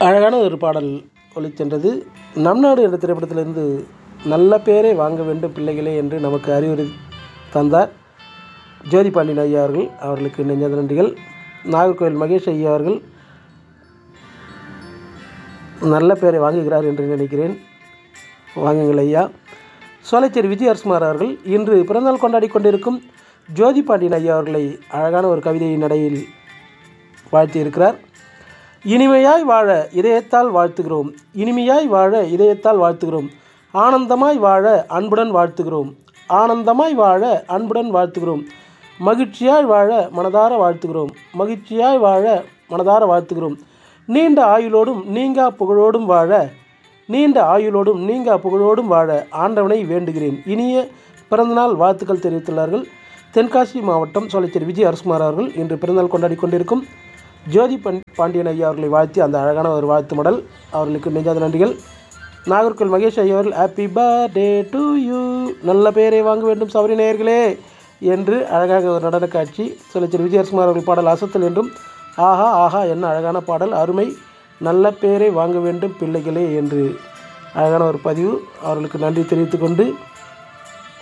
அழகான ஒரு பாடல் ஒலிச்சென்றது நம் நாடு என்ற திரைப்படத்திலிருந்து நல்ல பேரை வாங்க வேண்டும் பிள்ளைகளே என்று நமக்கு அறிவுரை தந்தார் ஜோதி பாண்டியன் ஐயா அவர்கள் அவர்களுக்கு நெஞ்சத நன்றிகள் நாகர்கோவில் மகேஷ் ஐயா அவர்கள் நல்ல பேரை வாங்குகிறார் என்று நினைக்கிறேன் வாங்குங்கள் ஐயா சோலைச்சேரி விஜய் அரசுமார் அவர்கள் இன்று பிறந்தநாள் கொண்டாடி கொண்டிருக்கும் ஜோதி பாண்டியன் ஐயா அவர்களை அழகான ஒரு கவிதையின் நடையில் வாழ்த்தியிருக்கிறார் இனிமையாய் வாழ இதயத்தால் வாழ்த்துகிறோம் இனிமையாய் வாழ இதயத்தால் வாழ்த்துகிறோம் ஆனந்தமாய் வாழ அன்புடன் வாழ்த்துகிறோம் ஆனந்தமாய் வாழ அன்புடன் வாழ்த்துகிறோம் மகிழ்ச்சியாய் வாழ மனதார வாழ்த்துகிறோம் மகிழ்ச்சியாய் வாழ மனதார வாழ்த்துகிறோம் நீண்ட ஆயுளோடும் நீங்கா புகழோடும் வாழ நீண்ட ஆயுளோடும் நீங்கா புகழோடும் வாழ ஆண்டவனை வேண்டுகிறேன் இனிய பிறந்தநாள் வாழ்த்துக்கள் தெரிவித்துள்ளார்கள் தென்காசி மாவட்டம் சோலைச்சேரி விஜய் அரசுமார் அவர்கள் இன்று பிறந்தநாள் கொண்டாடி கொண்டிருக்கும் ஜோதி பண் பாண்டியன் ஐயா அவர்களை வாழ்த்தி அந்த அழகான ஒரு வாழ்த்து மடல் அவர்களுக்கு நெஞ்சாத நன்றிகள் நாகர்கோவில் மகேஷ் ஐயா அவர்கள் ஹாப்பி பர்த்டே டு யூ நல்ல பெயரை வாங்க வேண்டும் சபரி நேயர்களே என்று அழகாக ஒரு நடன காட்சி சொல்லச்சேரி விஜயகுமார் அவர்கள் பாடல் அசத்தல் என்றும் ஆஹா ஆஹா என்ன அழகான பாடல் அருமை நல்ல பெயரை வாங்க வேண்டும் பிள்ளைகளே என்று அழகான ஒரு பதிவு அவர்களுக்கு நன்றி தெரிவித்துக்கொண்டு